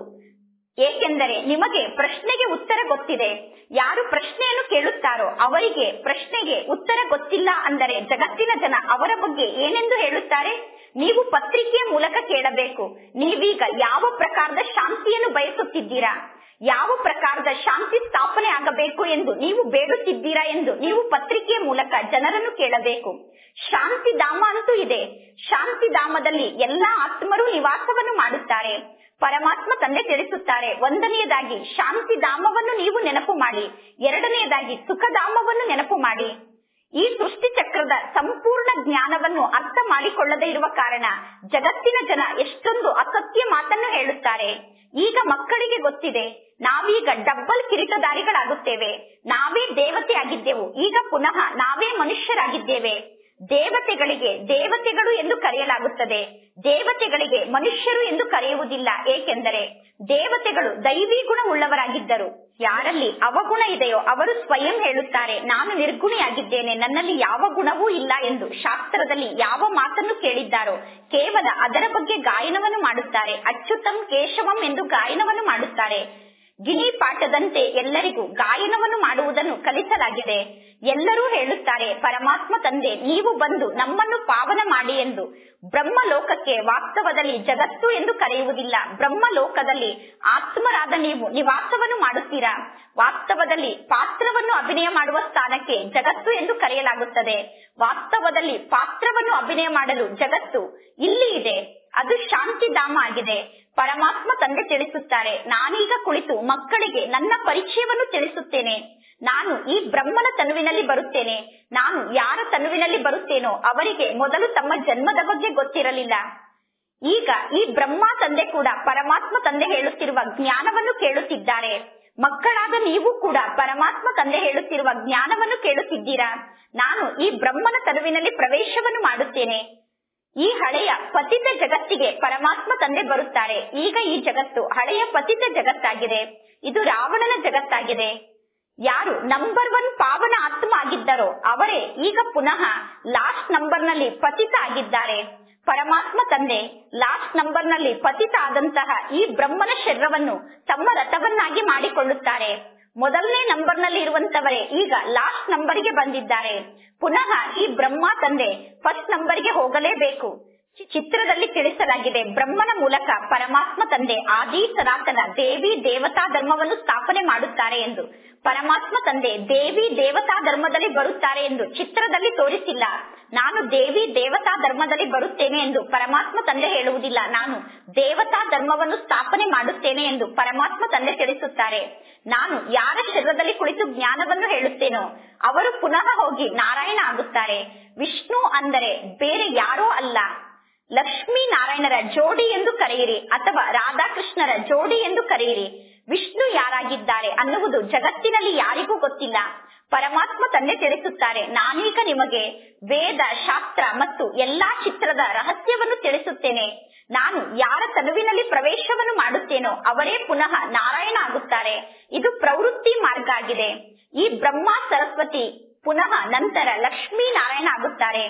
ಏಕೆಂದರೆ ನಿಮಗೆ ಪ್ರಶ್ನೆಗೆ ಉತ್ತರ ಗೊತ್ತಿದೆ ಯಾರು ಪ್ರಶ್ನೆಯನ್ನು ಕೇಳುತ್ತಾರೋ ಅವರಿಗೆ ಪ್ರಶ್ನೆಗೆ ಉತ್ತರ ಗೊತ್ತಿಲ್ಲ ಅಂದರೆ ಜಗತ್ತಿನ ಜನ ಅವರ ಬಗ್ಗೆ ಏನೆಂದು ಹೇಳುತ್ತಾರೆ ನೀವು ಪತ್ರಿಕೆಯ ಮೂಲಕ ಕೇಳಬೇಕು ನೀವೀಗ ಯಾವ ಪ್ರಕಾರದ ಶಾಂತಿಯನ್ನು ಬಯಸುತ್ತಿದ್ದೀರಾ ಯಾವ ಪ್ರಕಾರದ ಶಾಂತಿ ಸ್ಥಾಪನೆ ಆಗಬೇಕು ಎಂದು ನೀವು ಬೇಡುತ್ತಿದ್ದೀರಾ ಎಂದು ನೀವು ಪತ್ರಿಕೆಯ ಮೂಲಕ ಜನರನ್ನು ಕೇಳಬೇಕು ಶಾಂತಿ ಧಾಮ ಅಂತೂ ಇದೆ ಶಾಂತಿ ಧಾಮದಲ್ಲಿ ಎಲ್ಲಾ ಆತ್ಮರು ನಿವಾಸವನ್ನು ಮಾಡುತ್ತಾರೆ ಪರಮಾತ್ಮ ತಂದೆ ತಿಳಿಸುತ್ತಾರೆ ಒಂದನೆಯದಾಗಿ ಶಾಂತಿ ಧಾಮವನ್ನು ನೀವು ನೆನಪು ಮಾಡಿ ಎರಡನೆಯದಾಗಿ ಸುಖಧಾಮವನ್ನು ನೆನಪು ಮಾಡಿ ಈ ಸೃಷ್ಟಿ ಚಕ್ರದ ಸಂಪೂರ್ಣ ಜ್ಞಾನವನ್ನು ಅರ್ಥ ಮಾಡಿಕೊಳ್ಳದೇ ಇರುವ ಕಾರಣ ಜಗತ್ತಿನ ಜನ ಎಷ್ಟೊಂದು ಅಸತ್ಯ ಮಾತನ್ನು ಹೇಳುತ್ತಾರೆ ಈಗ ಮಕ್ಕಳಿಗೆ ಗೊತ್ತಿದೆ ನಾವೀಗ ಡಬ್ಬಲ್ ಕಿರೀಟಧಾರಿಗಳಾಗುತ್ತೇವೆ ನಾವೇ ದೇವತೆ ಆಗಿದ್ದೆವು ಈಗ ಪುನಃ ನಾವೇ ಮನುಷ್ಯರಾಗಿದ್ದೇವೆ ದೇವತೆಗಳಿಗೆ ದೇವತೆಗಳು ಎಂದು ಕರೆಯಲಾಗುತ್ತದೆ ದೇವತೆಗಳಿಗೆ ಮನುಷ್ಯರು ಎಂದು ಕರೆಯುವುದಿಲ್ಲ ಏಕೆಂದರೆ ದೇವತೆಗಳು ದೈವಿ ಗುಣ ಉಳ್ಳವರಾಗಿದ್ದರು ಯಾರಲ್ಲಿ ಅವಗುಣ ಇದೆಯೋ ಅವರು ಸ್ವಯಂ ಹೇಳುತ್ತಾರೆ ನಾನು ನಿರ್ಗುಣಿಯಾಗಿದ್ದೇನೆ ನನ್ನಲ್ಲಿ ಯಾವ ಗುಣವೂ ಇಲ್ಲ ಎಂದು ಶಾಸ್ತ್ರದಲ್ಲಿ ಯಾವ ಮಾತನ್ನು ಕೇಳಿದ್ದಾರೋ ಕೇವಲ ಅದರ ಬಗ್ಗೆ ಗಾಯನವನ್ನು ಮಾಡುತ್ತಾರೆ ಅಚ್ಯುತಂ ಕೇಶವಂ ಎಂದು ಗಾಯನವನ್ನು ಮಾಡುತ್ತಾರೆ ಗಿಣಿ ಪಾಠದಂತೆ ಎಲ್ಲರಿಗೂ ಗಾಯನವನ್ನು ಮಾಡುವುದನ್ನು ಕಲಿಸಲಾಗಿದೆ ಎಲ್ಲರೂ ಹೇಳುತ್ತಾರೆ ಪರಮಾತ್ಮ ತಂದೆ ನೀವು ಬಂದು ನಮ್ಮನ್ನು ಪಾವನ ಮಾಡಿ ಎಂದು ಬ್ರಹ್ಮ ಲೋಕಕ್ಕೆ ವಾಸ್ತವದಲ್ಲಿ ಜಗತ್ತು ಎಂದು ಕರೆಯುವುದಿಲ್ಲ ಬ್ರಹ್ಮ ಲೋಕದಲ್ಲಿ ಆತ್ಮರಾದ ನೀವು ನಿವಾಸವನ್ನು ಮಾಡುತ್ತೀರಾ ವಾಸ್ತವದಲ್ಲಿ ಪಾತ್ರವನ್ನು ಅಭಿನಯ ಮಾಡುವ ಸ್ಥಾನಕ್ಕೆ ಜಗತ್ತು ಎಂದು ಕರೆಯಲಾಗುತ್ತದೆ ವಾಸ್ತವದಲ್ಲಿ ಪಾತ್ರವನ್ನು ಅಭಿನಯ ಮಾಡಲು ಜಗತ್ತು ಇಲ್ಲಿ ಇದೆ ಅದು ಶಾಂತಿ ಧಾಮ ಆಗಿದೆ ಪರಮಾತ್ಮ ತಂದೆ ತಿಳಿಸುತ್ತಾರೆ ನಾನೀಗ ಕುಳಿತು ಮಕ್ಕಳಿಗೆ ನನ್ನ ಪರಿಚಯವನ್ನು ತಿಳಿಸುತ್ತೇನೆ ನಾನು ಈ ಬ್ರಹ್ಮನ ತನುವಿನಲ್ಲಿ ಬರುತ್ತೇನೆ ನಾನು ಯಾರ ತನುವಿನಲ್ಲಿ ಬರುತ್ತೇನೋ ಅವರಿಗೆ ಮೊದಲು ತಮ್ಮ ಜನ್ಮದ ಬಗ್ಗೆ ಗೊತ್ತಿರಲಿಲ್ಲ ಈಗ ಈ ಬ್ರಹ್ಮ ತಂದೆ ಕೂಡ ಪರಮಾತ್ಮ ತಂದೆ ಹೇಳುತ್ತಿರುವ ಜ್ಞಾನವನ್ನು ಕೇಳುತ್ತಿದ್ದಾರೆ ಮಕ್ಕಳಾದ ನೀವು ಕೂಡ ಪರಮಾತ್ಮ ತಂದೆ ಹೇಳುತ್ತಿರುವ ಜ್ಞಾನವನ್ನು ಕೇಳುತ್ತಿದ್ದೀರಾ ನಾನು ಈ ಬ್ರಹ್ಮನ ತನುವಿನಲ್ಲಿ ಪ್ರವೇಶವನ್ನು ಮಾಡುತ್ತೇನೆ ಈ ಹಳೆಯ ಪತಿತ ಜಗತ್ತಿಗೆ ಪರಮಾತ್ಮ ತಂದೆ ಬರುತ್ತಾರೆ ಈಗ ಈ ಜಗತ್ತು ಹಳೆಯ ಪತಿತ ಜಗತ್ತಾಗಿದೆ ಇದು ರಾವಣನ ಜಗತ್ತಾಗಿದೆ ಯಾರು ನಂಬರ್ ಒನ್ ಪಾವನ ಆತ್ಮ ಆಗಿದ್ದರೋ ಅವರೇ ಈಗ ಪುನಃ ಲಾಸ್ಟ್ ನಂಬರ್ ನಲ್ಲಿ ಪತಿತ ಆಗಿದ್ದಾರೆ ಪರಮಾತ್ಮ ತಂದೆ ಲಾಸ್ಟ್ ನಂಬರ್ ನಲ್ಲಿ ಪತಿತ ಆದಂತಹ ಈ ಬ್ರಹ್ಮನ ಶರೀರವನ್ನು ತಮ್ಮ ರಥವನ್ನಾಗಿ ಮಾಡಿಕೊಳ್ಳುತ್ತಾರೆ ಮೊದಲನೇ ನಂಬರ್ ನಲ್ಲಿ ಇರುವಂತವರೇ ಈಗ ಲಾಸ್ಟ್ ನಂಬರ್ಗೆ ಬಂದಿದ್ದಾರೆ ಪುನಃ ಈ ಬ್ರಹ್ಮ ತಂದೆ ಫಸ್ಟ್ ನಂಬರ್ಗೆ ಹೋಗಲೇಬೇಕು ಚಿತ್ರದಲ್ಲಿ ತಿಳಿಸಲಾಗಿದೆ ಬ್ರಹ್ಮನ ಮೂಲಕ ಪರಮಾತ್ಮ ತಂದೆ ಆದಿ ಸನಾತನ ದೇವಿ ದೇವತಾ ಧರ್ಮವನ್ನು ಸ್ಥಾಪನೆ ಮಾಡುತ್ತಾರೆ ಎಂದು ಪರಮಾತ್ಮ ತಂದೆ ದೇವಿ ದೇವತಾ ಧರ್ಮದಲ್ಲಿ ಬರುತ್ತಾರೆ ಎಂದು ಚಿತ್ರದಲ್ಲಿ ತೋರಿಸಿಲ್ಲ ನಾನು ದೇವಿ ದೇವತಾ ಧರ್ಮದಲ್ಲಿ ಬರುತ್ತೇನೆ ಎಂದು ಪರಮಾತ್ಮ ತಂದೆ ಹೇಳುವುದಿಲ್ಲ ನಾನು ದೇವತಾ ಧರ್ಮವನ್ನು ಸ್ಥಾಪನೆ ಮಾಡುತ್ತೇನೆ ಎಂದು ಪರಮಾತ್ಮ ತಂದೆ ತಿಳಿಸುತ್ತಾರೆ ನಾನು ಯಾರ ಶರೀರದಲ್ಲಿ ಕುಳಿತು ಜ್ಞಾನವನ್ನು ಹೇಳುತ್ತೇನೋ ಅವರು ಪುನಃ ಹೋಗಿ ನಾರಾಯಣ ಆಗುತ್ತಾರೆ ವಿಷ್ಣು ಅಂದರೆ ಬೇರೆ ಯಾರೋ ಅಲ್ಲ ಲಕ್ಷ್ಮೀ ನಾರಾಯಣರ ಜೋಡಿ ಎಂದು ಕರೆಯಿರಿ ಅಥವಾ ರಾಧಾಕೃಷ್ಣರ ಜೋಡಿ ಎಂದು ಕರೆಯಿರಿ ವಿಷ್ಣು ಯಾರಾಗಿದ್ದಾರೆ ಅನ್ನುವುದು ಜಗತ್ತಿನಲ್ಲಿ ಯಾರಿಗೂ ಗೊತ್ತಿಲ್ಲ ಪರಮಾತ್ಮ ತಂದೆ ತಿಳಿಸುತ್ತಾರೆ ನಾನೀಗ ನಿಮಗೆ ವೇದ ಶಾಸ್ತ್ರ ಮತ್ತು ಎಲ್ಲಾ ಚಿತ್ರದ ರಹಸ್ಯವನ್ನು ತಿಳಿಸುತ್ತೇನೆ ನಾನು ಯಾರ ತನುವಿನಲ್ಲಿ ಪ್ರವೇಶವನ್ನು ಮಾಡುತ್ತೇನೋ ಅವರೇ ಪುನಃ ನಾರಾಯಣ ಆಗುತ್ತಾರೆ ಇದು ಪ್ರವೃತ್ತಿ ಮಾರ್ಗ ಆಗಿದೆ ಈ ಬ್ರಹ್ಮ ಸರಸ್ವತಿ ಪುನಃ ನಂತರ ಲಕ್ಷ್ಮೀ ನಾರಾಯಣ ಆಗುತ್ತಾರೆ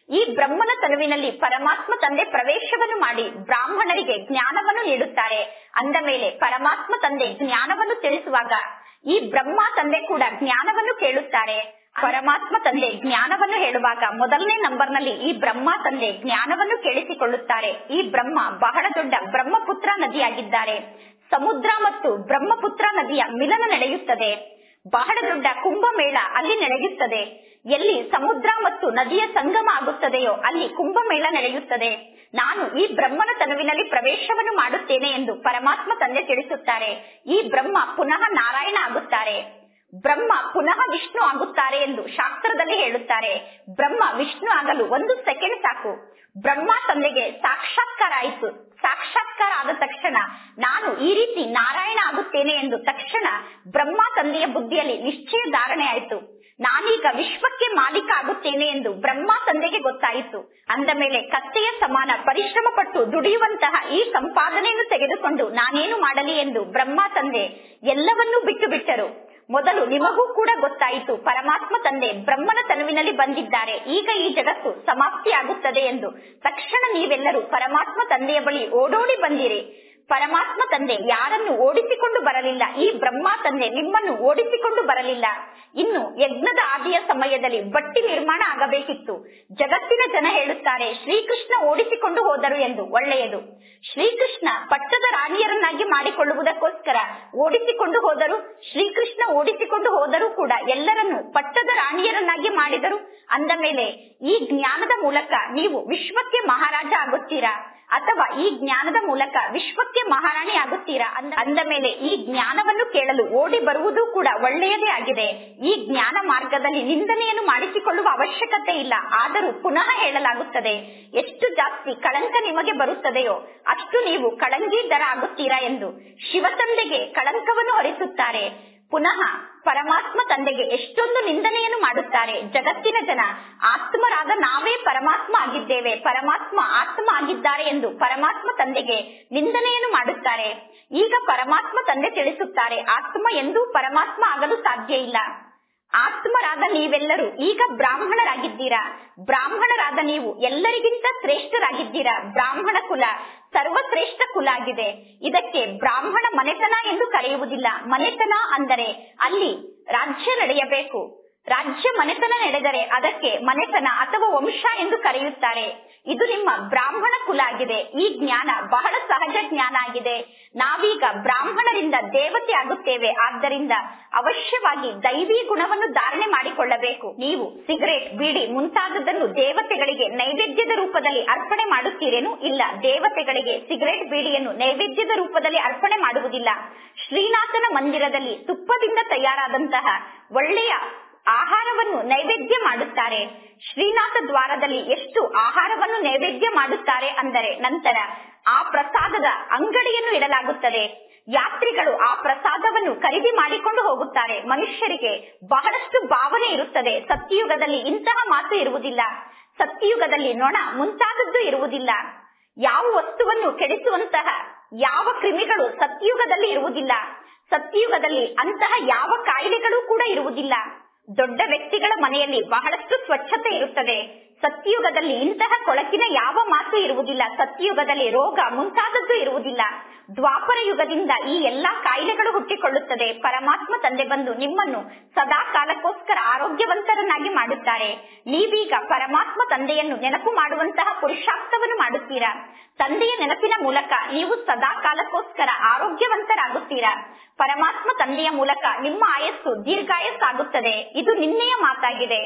ಈ ಬ್ರಹ್ಮನ ತನುವಿನಲ್ಲಿ ಪರಮಾತ್ಮ ತಂದೆ ಪ್ರವೇಶವನ್ನು ಮಾಡಿ ಬ್ರಾಹ್ಮಣರಿಗೆ ಜ್ಞಾನವನ್ನು ನೀಡುತ್ತಾರೆ ಅಂದ ಮೇಲೆ ಪರಮಾತ್ಮ ತಂದೆ ಜ್ಞಾನವನ್ನು ತಿಳಿಸುವಾಗ ಈ ಬ್ರಹ್ಮ ತಂದೆ ಕೂಡ ಜ್ಞಾನವನ್ನು ಕೇಳುತ್ತಾರೆ ಪರಮಾತ್ಮ ತಂದೆ ಜ್ಞಾನವನ್ನು ಹೇಳುವಾಗ ಮೊದಲನೇ ನಂಬರ್ನಲ್ಲಿ ಈ ಬ್ರಹ್ಮ ತಂದೆ ಜ್ಞಾನವನ್ನು ಕೇಳಿಸಿಕೊಳ್ಳುತ್ತಾರೆ ಈ ಬ್ರಹ್ಮ ಬಹಳ ದೊಡ್ಡ ಬ್ರಹ್ಮಪುತ್ರ ನದಿಯಾಗಿದ್ದಾರೆ ಸಮುದ್ರ ಮತ್ತು ಬ್ರಹ್ಮಪುತ್ರ ನದಿಯ ಮಿಲನ ನಡೆಯುತ್ತದೆ ಬಹಳ ದೊಡ್ಡ ಕುಂಭಮೇಳ ಅಲ್ಲಿ ನಡೆಯುತ್ತದೆ ಎಲ್ಲಿ ಸಮುದ್ರ ಮತ್ತು ನದಿಯ ಸಂಗಮ ಆಗುತ್ತದೆಯೋ ಅಲ್ಲಿ ಕುಂಭಮೇಳ ನಡೆಯುತ್ತದೆ ನಾನು ಈ ಬ್ರಹ್ಮನ ತನುವಿನಲ್ಲಿ ಪ್ರವೇಶವನ್ನು ಮಾಡುತ್ತೇನೆ ಎಂದು ಪರಮಾತ್ಮ ತಂದೆ ತಿಳಿಸುತ್ತಾರೆ ಈ ಬ್ರಹ್ಮ ಪುನಃ ನಾರಾಯಣ ಆಗುತ್ತಾರೆ ಬ್ರಹ್ಮ ಪುನಃ ವಿಷ್ಣು ಆಗುತ್ತಾರೆ ಎಂದು ಶಾಸ್ತ್ರದಲ್ಲಿ ಹೇಳುತ್ತಾರೆ ಬ್ರಹ್ಮ ವಿಷ್ಣು ಆಗಲು ಒಂದು ಸೆಕೆಂಡ್ ಸಾಕು ಬ್ರಹ್ಮ ತಂದೆಗೆ ಸಾಕ್ಷಾತ್ಕಾರ ಆಯಿತು ಸಾಕ್ಷಾತ್ಕಾರ ಆದ ತಕ್ಷಣ ನಾನು ಈ ರೀತಿ ನಾರಾಯಣ ಆಗುತ್ತೇನೆ ಎಂದು ತಕ್ಷಣ ಬ್ರಹ್ಮ ತಂದೆಯ ಬುದ್ಧಿಯಲ್ಲಿ ನಿಶ್ಚಯ ಧಾರಣೆ ಆಯಿತು ನಾನೀಗ ವಿಶ್ವಕ್ಕೆ ಮಾಲೀಕ ಆಗುತ್ತೇನೆ ಎಂದು ಬ್ರಹ್ಮ ತಂದೆಗೆ ಗೊತ್ತಾಯಿತು ಅಂದ ಮೇಲೆ ಕತ್ತೆಯ ಸಮಾನ ಪರಿಶ್ರಮ ಪಟ್ಟು ದುಡಿಯುವಂತಹ ಈ ಸಂಪಾದನೆಯನ್ನು ತೆಗೆದುಕೊಂಡು ನಾನೇನು ಮಾಡಲಿ ಎಂದು ಬ್ರಹ್ಮ ತಂದೆ ಎಲ್ಲವನ್ನೂ ಬಿಟ್ಟು ಬಿಟ್ಟರು ಮೊದಲು ನಿಮಗೂ ಕೂಡ ಗೊತ್ತಾಯಿತು ಪರಮಾತ್ಮ ತಂದೆ ಬ್ರಹ್ಮನ ತನುವಿನಲ್ಲಿ ಬಂದಿದ್ದಾರೆ ಈಗ ಈ ಜಗತ್ತು ಸಮಾಪ್ತಿಯಾಗುತ್ತದೆ ಎಂದು ತಕ್ಷಣ ನೀವೆಲ್ಲರೂ ಪರಮಾತ್ಮ ತಂದೆಯ ಬಳಿ ಓಡೋಡಿ ಬಂದಿರಿ ಪರಮಾತ್ಮ ತಂದೆ ಯಾರನ್ನು ಓಡಿಸಿಕೊಂಡು ಬರಲಿಲ್ಲ ಈ ಬ್ರಹ್ಮ ತಂದೆ ನಿಮ್ಮನ್ನು ಓಡಿಸಿಕೊಂಡು ಬರಲಿಲ್ಲ ಇನ್ನು ಯಜ್ಞದ ಆದಿಯ ಸಮಯದಲ್ಲಿ ಬಟ್ಟಿ ನಿರ್ಮಾಣ ಆಗಬೇಕಿತ್ತು ಜಗತ್ತಿನ ಜನ ಹೇಳುತ್ತಾರೆ ಶ್ರೀಕೃಷ್ಣ ಓಡಿಸಿಕೊಂಡು ಹೋದರು ಎಂದು ಒಳ್ಳೆಯದು ಶ್ರೀಕೃಷ್ಣ ಪಟ್ಟದ ರಾಣಿಯರನ್ನಾಗಿ ಮಾಡಿಕೊಳ್ಳುವುದಕ್ಕೋಸ್ಕರ ಓಡಿಸಿಕೊಂಡು ಹೋದರು ಶ್ರೀಕೃಷ್ಣ ಓಡಿಸಿಕೊಂಡು ಹೋದರೂ ಕೂಡ ಎಲ್ಲರನ್ನು ಪಟ್ಟದ ರಾಣಿಯರನ್ನಾಗಿ ಮಾಡಿದರು ಅಂದ ಮೇಲೆ ಈ ಜ್ಞಾನದ ಮೂಲಕ ನೀವು ವಿಶ್ವಕ್ಕೆ ಮಹಾರಾಜ ಆಗುತ್ತೀರಾ ಅಥವಾ ಈ ಜ್ಞಾನದ ಮೂಲಕ ವಿಶ್ವಕ್ಕೆ ಮಹಾರಾಣಿ ಆಗುತ್ತೀರಾ ಅಂದ ಮೇಲೆ ಈ ಜ್ಞಾನವನ್ನು ಕೇಳಲು ಓಡಿ ಬರುವುದು ಕೂಡ ಒಳ್ಳೆಯದೇ ಆಗಿದೆ ಈ ಜ್ಞಾನ ಮಾರ್ಗದಲ್ಲಿ ನಿಂದನೆಯನ್ನು ಮಾಡಿಸಿಕೊಳ್ಳುವ ಅವಶ್ಯಕತೆ ಇಲ್ಲ ಆದರೂ ಪುನಃ ಹೇಳಲಾಗುತ್ತದೆ ಎಷ್ಟು ಜಾಸ್ತಿ ಕಳಂಕ ನಿಮಗೆ ಬರುತ್ತದೆಯೋ ಅಷ್ಟು ನೀವು ಕಳಂಗೀದರ ಆಗುತ್ತೀರಾ ಎಂದು ಶಿವತಂದೆಗೆ ಕಳಂಕವನ್ನು ಹೊರಿಸುತ್ತಾರೆ ಪುನಃ ಪರಮಾತ್ಮ ತಂದೆಗೆ ಎಷ್ಟೊಂದು ನಿಂದನೆಯನ್ನು ಮಾಡುತ್ತಾರೆ ಜಗತ್ತಿನ ಜನ ಆತ್ಮರಾದ ನಾವೇ ಪರಮಾತ್ಮ ಆಗಿದ್ದೇವೆ ಪರಮಾತ್ಮ ಆತ್ಮ ಆಗಿದ್ದಾರೆ ಎಂದು ಪರಮಾತ್ಮ ತಂದೆಗೆ ನಿಂದನೆಯನ್ನು ಮಾಡುತ್ತಾರೆ ಈಗ ಪರಮಾತ್ಮ ತಂದೆ ತಿಳಿಸುತ್ತಾರೆ ಆತ್ಮ ಎಂದೂ ಪರಮಾತ್ಮ ಆಗಲು ಸಾಧ್ಯ ಇಲ್ಲ ಆತ್ಮರಾದ ನೀವೆಲ್ಲರೂ ಈಗ ಬ್ರಾಹ್ಮಣರಾಗಿದ್ದೀರಾ ಬ್ರಾಹ್ಮಣರಾದ ನೀವು ಎಲ್ಲರಿಗಿಂತ ಶ್ರೇಷ್ಠರಾಗಿದ್ದೀರಾ ಬ್ರಾಹ್ಮಣ ಕುಲ ಸರ್ವಶ್ರೇಷ್ಠ ಕುಲ ಆಗಿದೆ ಇದಕ್ಕೆ ಬ್ರಾಹ್ಮಣ ಮನೆತನ ಎಂದು ಕರೆಯುವುದಿಲ್ಲ ಮನೆತನ ಅಂದರೆ ಅಲ್ಲಿ ರಾಜ್ಯ ನಡೆಯಬೇಕು ರಾಜ್ಯ ಮನೆತನ ನಡೆದರೆ ಅದಕ್ಕೆ ಮನೆತನ ಅಥವಾ ವಂಶ ಎಂದು ಕರೆಯುತ್ತಾರೆ ಇದು ನಿಮ್ಮ ಬ್ರಾಹ್ಮಣ ಕುಲ ಆಗಿದೆ ಈ ಜ್ಞಾನ ಬಹಳ ಸಹಜ ಜ್ಞಾನ ಆಗಿದೆ ನಾವೀಗ ಬ್ರಾಹ್ಮಣರಿಂದ ದೇವತೆ ಆಗುತ್ತೇವೆ ಆದ್ದರಿಂದ ಅವಶ್ಯವಾಗಿ ದೈವಿ ಗುಣವನ್ನು ಧಾರಣೆ ಮಾಡಿಕೊಳ್ಳಬೇಕು ನೀವು ಸಿಗರೇಟ್ ಬೀಡಿ ಮುಂತಾದದನ್ನು ದೇವತೆಗಳಿಗೆ ನೈವೇದ್ಯದ ರೂಪದಲ್ಲಿ ಅರ್ಪಣೆ ಮಾಡುತ್ತೀರೇನು ಇಲ್ಲ ದೇವತೆಗಳಿಗೆ ಸಿಗರೇಟ್ ಬೀಡಿಯನ್ನು ನೈವೇದ್ಯದ ರೂಪದಲ್ಲಿ ಅರ್ಪಣೆ ಮಾಡುವುದಿಲ್ಲ ಶ್ರೀನಾಥನ ಮಂದಿರದಲ್ಲಿ ತುಪ್ಪದಿಂದ ತಯಾರಾದಂತಹ ಒಳ್ಳೆಯ ಆಹಾರವನ್ನು ನೈವೇದ್ಯ ಮಾಡುತ್ತಾರೆ ಶ್ರೀನಾಥ ದ್ವಾರದಲ್ಲಿ ಎಷ್ಟು ಆಹಾರವನ್ನು ನೈವೇದ್ಯ ಮಾಡುತ್ತಾರೆ ಅಂದರೆ ನಂತರ ಆ ಪ್ರಸಾದದ ಅಂಗಡಿಯನ್ನು ಇಡಲಾಗುತ್ತದೆ ಯಾತ್ರಿಗಳು ಆ ಪ್ರಸಾದವನ್ನು ಖರೀದಿ ಮಾಡಿಕೊಂಡು ಹೋಗುತ್ತಾರೆ ಮನುಷ್ಯರಿಗೆ ಬಹಳಷ್ಟು ಭಾವನೆ ಇರುತ್ತದೆ ಸತ್ಯಯುಗದಲ್ಲಿ ಇಂತಹ ಮಾತು ಇರುವುದಿಲ್ಲ ಸತ್ಯಯುಗದಲ್ಲಿ ನೊಣ ಮುಂತಾದದ್ದು ಇರುವುದಿಲ್ಲ ಯಾವ ವಸ್ತುವನ್ನು ಕೆಡಿಸುವಂತಹ ಯಾವ ಕ್ರಿಮಿಗಳು ಸತ್ಯಯುಗದಲ್ಲಿ ಇರುವುದಿಲ್ಲ ಸತ್ಯಯುಗದಲ್ಲಿ ಅಂತಹ ಯಾವ ಕಾಯಿಲೆಗಳು ಕೂಡ ಇರುವುದಿಲ್ಲ ದೊಡ್ಡ ವ್ಯಕ್ತಿಗಳ ಮನೆಯಲ್ಲಿ ಬಹಳಷ್ಟು ಸ್ವಚ್ಛತೆ ಇರುತ್ತದೆ ಸತ್ಯಯುಗದಲ್ಲಿ ಇಂತಹ ಕೊಳಕಿನ ಯಾವ ಮಾತು ಇರುವುದಿಲ್ಲ ಸತ್ಯಯುಗದಲ್ಲಿ ರೋಗ ಮುಂತಾದದ್ದು ಇರುವುದಿಲ್ಲ ದ್ವಾಪರ ಯುಗದಿಂದ ಈ ಎಲ್ಲಾ ಕಾಯಿಲೆಗಳು ಹುಟ್ಟಿಕೊಳ್ಳುತ್ತದೆ ಪರಮಾತ್ಮ ತಂದೆ ಬಂದು ನಿಮ್ಮನ್ನು ಸದಾ ಕಾಲಕ್ಕೋಸ್ಕರ ಆರೋಗ್ಯವಂತರನ್ನಾಗಿ ಮಾಡುತ್ತಾರೆ ನೀವೀಗ ಪರಮಾತ್ಮ ತಂದೆಯನ್ನು ನೆನಪು ಮಾಡುವಂತಹ ಪುರುಷಾರ್ಥವನ್ನು ಮಾಡುತ್ತೀರಾ ತಂದೆಯ ನೆನಪಿನ ಮೂಲಕ ನೀವು ಸದಾ ಕಾಲಕ್ಕೋಸ್ಕರ ಆರೋಗ್ಯವಂತರಾಗುತ್ತೀರಾ ಪರಮಾತ್ಮ ತಂದೆಯ ಮೂಲಕ ನಿಮ್ಮ ಆಯಸ್ಸು ದೀರ್ಘಾಯಸ್ಸಾಗುತ್ತದೆ ಇದು ನಿನ್ನೆಯ ಮಾತಾಗಿದೆ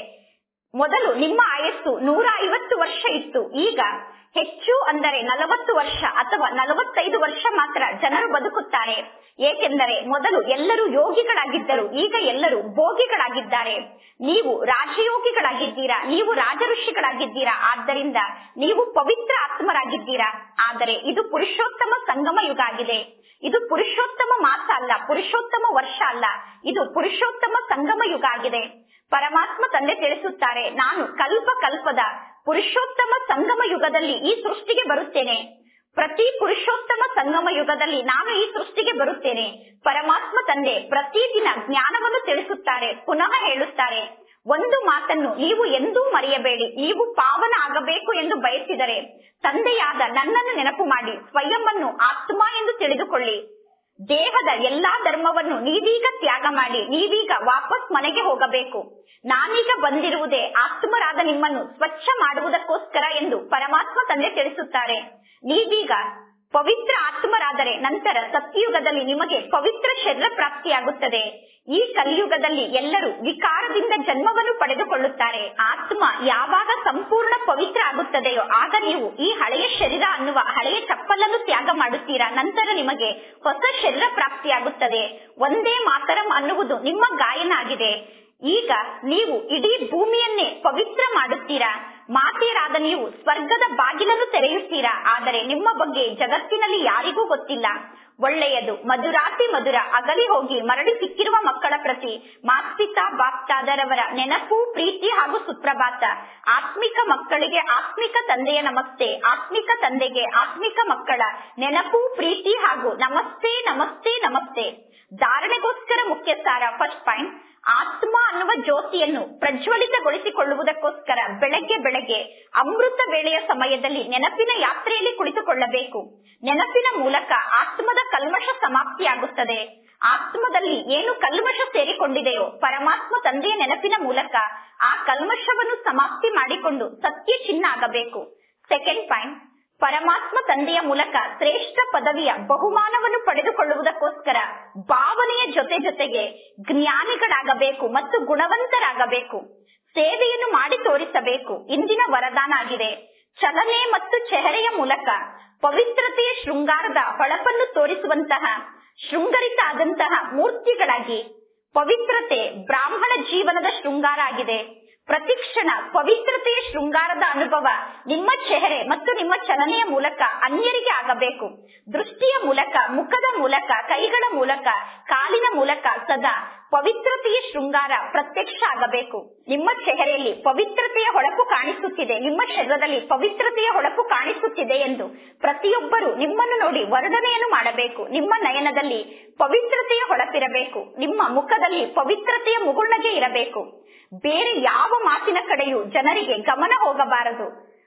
ಮೊದಲು ನಿಮ್ಮ ಆಯಸ್ಸು ನೂರ ಐವತ್ತು ವರ್ಷ ಇತ್ತು ಈಗ ಹೆಚ್ಚು ಅಂದರೆ ನಲವತ್ತು ವರ್ಷ ಅಥವಾ ನಲವತ್ತೈದು ವರ್ಷ ಮಾತ್ರ ಜನರು ಬದುಕುತ್ತಾರೆ ಏಕೆಂದರೆ ಮೊದಲು ಎಲ್ಲರೂ ಯೋಗಿಗಳಾಗಿದ್ದರು ಈಗ ಎಲ್ಲರೂ ಭೋಗಿಗಳಾಗಿದ್ದಾರೆ ನೀವು ರಾಜಯೋಗಿಗಳಾಗಿದ್ದೀರಾ ನೀವು ರಾಜಋಷಿಗಳಾಗಿದ್ದೀರಾ ಆದ್ದರಿಂದ ನೀವು ಪವಿತ್ರ ಆತ್ಮರಾಗಿದ್ದೀರಾ ಆದರೆ ಇದು ಪುರುಷೋತ್ತಮ ಸಂಗಮ ಯುಗ ಆಗಿದೆ ಇದು ಪುರುಷೋತ್ತಮ ಮಾಸ ಅಲ್ಲ ಪುರುಷೋತ್ತಮ ವರ್ಷ ಅಲ್ಲ ಇದು ಪುರುಷೋತ್ತಮ ಸಂಗಮ ಯುಗ ಆಗಿದೆ ಪರಮಾತ್ಮ ತಂದೆ ತಿಳಿಸುತ್ತಾರೆ ನಾನು ಕಲ್ಪ ಕಲ್ಪದ ಪುರುಷೋತ್ತಮ ಸಂಗಮ ಯುಗದಲ್ಲಿ ಈ ಸೃಷ್ಟಿಗೆ ಬರುತ್ತೇನೆ ಪ್ರತಿ ಪುರುಷೋತ್ತಮ ಸಂಗಮ ಯುಗದಲ್ಲಿ ನಾನು ಈ ಸೃಷ್ಟಿಗೆ ಬರುತ್ತೇನೆ ಪರಮಾತ್ಮ ತಂದೆ ಪ್ರತಿದಿನ ಜ್ಞಾನವನ್ನು ತಿಳಿಸುತ್ತಾರೆ ಪುನಃ ಹೇಳುತ್ತಾರೆ ಒಂದು ಮಾತನ್ನು ನೀವು ಎಂದೂ ಮರೆಯಬೇಡಿ ನೀವು ಪಾವನ ಆಗಬೇಕು ಎಂದು ಬಯಸಿದರೆ ತಂದೆಯಾದ ನನ್ನನ್ನು ನೆನಪು ಮಾಡಿ ಸ್ವಯಂವನ್ನು ಆತ್ಮ ಎಂದು ತಿಳಿದುಕೊಳ್ಳಿ ದೇಹದ ಎಲ್ಲಾ ಧರ್ಮವನ್ನು ನೀವೀಗ ತ್ಯಾಗ ಮಾಡಿ ನೀವೀಗ ವಾಪಸ್ ಮನೆಗೆ ಹೋಗಬೇಕು ನಾನೀಗ ಬಂದಿರುವುದೇ ಆತ್ಮರಾದ ನಿಮ್ಮನ್ನು ಸ್ವಚ್ಛ ಮಾಡುವುದಕ್ಕೋಸ್ಕರ ಎಂದು ಪರಮಾತ್ಮ ತಂದೆ ತಿಳಿಸುತ್ತಾರೆ ನೀವೀಗ ಪವಿತ್ರ ಆತ್ಮರಾದರೆ ನಂತರ ಸತ್ಯಯುಗದಲ್ಲಿ ನಿಮಗೆ ಪವಿತ್ರ ಶರೀರ ಪ್ರಾಪ್ತಿಯಾಗುತ್ತದೆ ಈ ಕಲಿಯುಗದಲ್ಲಿ ಎಲ್ಲರೂ ವಿಕಾರದಿಂದ ಜನ್ಮವನ್ನು ಪಡೆದುಕೊಳ್ಳುತ್ತಾರೆ ಆತ್ಮ ಯಾವಾಗ ಸಂಪೂರ್ಣ ಪವಿತ್ರ ಆಗುತ್ತದೆಯೋ ಆಗ ನೀವು ಈ ಹಳೆಯ ಶರೀರ ಅನ್ನುವ ಹಳೆಯ ಚಪ್ಪಲನ್ನು ತ್ಯಾಗ ಮಾಡುತ್ತೀರಾ ನಂತರ ನಿಮಗೆ ಹೊಸ ಶರೀರ ಪ್ರಾಪ್ತಿಯಾಗುತ್ತದೆ ಒಂದೇ ಮಾತರಂ ಅನ್ನುವುದು ನಿಮ್ಮ ಗಾಯನ ಆಗಿದೆ ಈಗ ನೀವು ಇಡೀ ಭೂಮಿಯನ್ನೇ ಪವಿತ್ರ ಮಾಡುತ್ತೀರಾ ಮಾತೆಯರಾದ ನೀವು ಸ್ವರ್ಗದ ಬಾಗಿಲನ್ನು ತೆರೆಯುತ್ತೀರಾ ಆದರೆ ನಿಮ್ಮ ಬಗ್ಗೆ ಜಗತ್ತಿನಲ್ಲಿ ಯಾರಿಗೂ ಗೊತ್ತಿಲ್ಲ ಒಳ್ಳೆಯದು ಮಧುರಾತಿ ಮಧುರ ಅಗಲಿ ಹೋಗಿ ಮರಳಿ ಸಿಕ್ಕಿರುವ ಮಕ್ಕಳ ಪ್ರತಿ ಮಾಸ್ಪಿತಾ ಬಾಪ್ತಾದರವರ ನೆನಪು ಪ್ರೀತಿ ಹಾಗೂ ಸುಪ್ರಭಾತ ಆತ್ಮಿಕ ಮಕ್ಕಳಿಗೆ ಆತ್ಮಿಕ ತಂದೆಯ ನಮಸ್ತೆ ಆತ್ಮಿಕ ತಂದೆಗೆ ಆತ್ಮಿಕ ಮಕ್ಕಳ ನೆನಪು ಪ್ರೀತಿ ಹಾಗೂ ನಮಸ್ತೆ ನಮಸ್ತೆ ನಮಸ್ತೆ ಧಾರಣೆಗೋಸ್ಕರ ಮುಖ್ಯ ಸಾರ ಫಸ್ಟ್ ಪಾಯಿಂಟ್ ಆತ್ಮ ಅನ್ನುವ ಜ್ಯೋತಿಯನ್ನು ಪ್ರಜ್ವಲಿತಗೊಳಿಸಿಕೊಳ್ಳುವುದಕ್ಕೋಸ್ಕರ ಬೆಳಗ್ಗೆ ಬೆಳಗ್ಗೆ ಅಮೃತ ವೇಳೆಯ ಸಮಯದಲ್ಲಿ ನೆನಪಿನ ಯಾತ್ರೆಯಲ್ಲಿ ಕುಳಿತುಕೊಳ್ಳಬೇಕು ನೆನಪಿನ ಮೂಲಕ ಆತ್ಮದ ಕಲ್ಮಶ ಸಮಾಪ್ತಿಯಾಗುತ್ತದೆ ಆತ್ಮದಲ್ಲಿ ಏನು ಕಲ್ಮಶ ಸೇರಿಕೊಂಡಿದೆಯೋ ಪರಮಾತ್ಮ ತಂದೆಯ ನೆನಪಿನ ಮೂಲಕ ಆ ಕಲ್ಮಶವನ್ನು ಸಮಾಪ್ತಿ ಮಾಡಿಕೊಂಡು ಸತ್ಯ ಚಿನ್ನ ಆಗಬೇಕು ಸೆಕೆಂಡ್ ಪಾಯಿಂಟ್ ಪರಮಾತ್ಮ ತಂದೆಯ ಮೂಲಕ ಶ್ರೇಷ್ಠ ಪದವಿಯ ಬಹುಮಾನವನ್ನು ಪಡೆದುಕೊಳ್ಳುವುದಕ್ಕೋಸ್ಕರ ಭಾವನೆಯ ಜೊತೆ ಜೊತೆಗೆ ಜ್ಞಾನಿಗಳಾಗಬೇಕು ಮತ್ತು ಗುಣವಂತರಾಗಬೇಕು ಸೇವೆಯನ್ನು ಮಾಡಿ ತೋರಿಸಬೇಕು ಇಂದಿನ ವರದಾನ ಆಗಿದೆ ಚಲನೆ ಮತ್ತು ಚೆಹರೆಯ ಮೂಲಕ ಪವಿತ್ರತೆಯ ಶೃಂಗಾರದ ಹೊಳಪನ್ನು ತೋರಿಸುವಂತಹ ಶೃಂಗರಿತ ಆದಂತಹ ಮೂರ್ತಿಗಳಾಗಿ ಪವಿತ್ರತೆ ಬ್ರಾಹ್ಮಣ ಜೀವನದ ಶೃಂಗಾರ ಆಗಿದೆ ಪ್ರತಿಕ್ಷಣ ಪವಿತ್ರತೆಯ ಶೃಂಗಾರದ ಅನುಭವ ನಿಮ್ಮ ಚೆಹರೆ ಮತ್ತು ನಿಮ್ಮ ಚಲನೆಯ ಮೂಲಕ ಅನ್ಯರಿಗೆ ಆಗಬೇಕು ದೃಷ್ಟಿಯ ಮೂಲಕ ಮುಖದ ಮೂಲಕ ಕೈಗಳ ಮೂಲಕ ಕಾಲಿನ ಮೂಲಕ ಸದಾ ಪವಿತ್ರತೆಯ ಶೃಂಗಾರ ಪ್ರತ್ಯಕ್ಷ ಆಗಬೇಕು ನಿಮ್ಮ ಚೆಹರೆಯಲ್ಲಿ ಪವಿತ್ರತೆಯ ಹೊಳಪು ಕಾಣಿಸುತ್ತಿದೆ ನಿಮ್ಮ ಶರೀರದಲ್ಲಿ ಪವಿತ್ರತೆಯ ಹೊಳಪು ಕಾಣಿಸುತ್ತಿದೆ ಎಂದು ಪ್ರತಿಯೊಬ್ಬರು ನಿಮ್ಮನ್ನು ನೋಡಿ ವರ್ಣನೆಯನ್ನು ಮಾಡಬೇಕು ನಿಮ್ಮ ನಯನದಲ್ಲಿ ಪವಿತ್ರತೆಯ ಹೊಳಪಿರಬೇಕು ನಿಮ್ಮ ಮುಖದಲ್ಲಿ ಪವಿತ್ರತೆಯ ಮುಗುಳ್ನಗೆ ಇರಬೇಕು ಬೇರೆ ಯಾವ ಮಾತಿನ ಕಡೆಯೂ ಜನರಿಗೆ ಗಮನ ಹೋಗಬಾರದು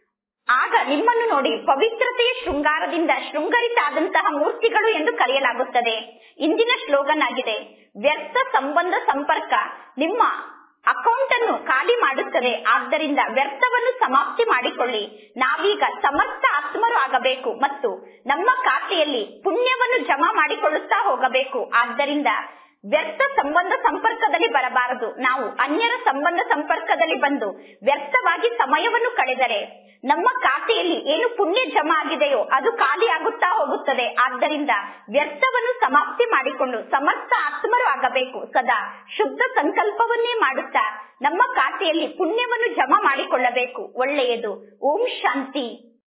ಆಗ ನಿಮ್ಮನ್ನು ನೋಡಿ ಪವಿತ್ರತೆಯ ಶೃಂಗಾರದಿಂದ ಶೃಂಗರಿತ ಆದಂತಹ ಮೂರ್ತಿಗಳು ಎಂದು ಕರೆಯಲಾಗುತ್ತದೆ ಇಂದಿನ ಸ್ಲೋಗನ್ ಆಗಿದೆ ವ್ಯರ್ಥ ಸಂಬಂಧ ಸಂಪರ್ಕ ನಿಮ್ಮ ಅಕೌಂಟ್ ಅನ್ನು ಖಾಲಿ ಮಾಡುತ್ತದೆ ಆದ್ದರಿಂದ ವ್ಯರ್ಥವನ್ನು ಸಮಾಪ್ತಿ ಮಾಡಿಕೊಳ್ಳಿ ನಾವೀಗ ಸಮರ್ಥ ಆತ್ಮರು ಆಗಬೇಕು ಮತ್ತು ನಮ್ಮ ಖಾತೆಯಲ್ಲಿ ಪುಣ್ಯವನ್ನು ಜಮಾ ಮಾಡಿಕೊಳ್ಳುತ್ತಾ ಹೋಗಬೇಕು ಆದ್ದರಿಂದ ವ್ಯರ್ಥ ಸಂಬಂಧ ಸಂಪರ್ಕದಲ್ಲಿ ಬರಬಾರದು ನಾವು ಅನ್ಯರ ಸಂಬಂಧ ಸಂಪರ್ಕದಲ್ಲಿ ಬಂದು ವ್ಯರ್ಥವಾಗಿ ಸಮಯವನ್ನು ಕಳೆದರೆ ನಮ್ಮ ಖಾತೆಯಲ್ಲಿ ಏನು ಪುಣ್ಯ ಜಮಾ ಆಗಿದೆಯೋ ಅದು ಖಾಲಿ ಆಗುತ್ತಾ ಹೋಗುತ್ತದೆ ಆದ್ದರಿಂದ ವ್ಯರ್ಥವನ್ನು ಸಮಾಪ್ತಿ ಮಾಡಿಕೊಂಡು ಸಮರ್ಥ ಆತ್ಮರು ಆಗಬೇಕು ಸದಾ ಶುದ್ಧ ಸಂಕಲ್ಪವನ್ನೇ ಮಾಡುತ್ತಾ ನಮ್ಮ ಖಾತೆಯಲ್ಲಿ ಪುಣ್ಯವನ್ನು ಜಮಾ ಮಾಡಿಕೊಳ್ಳಬೇಕು ಒಳ್ಳೆಯದು ಓಂ ಶಾಂತಿ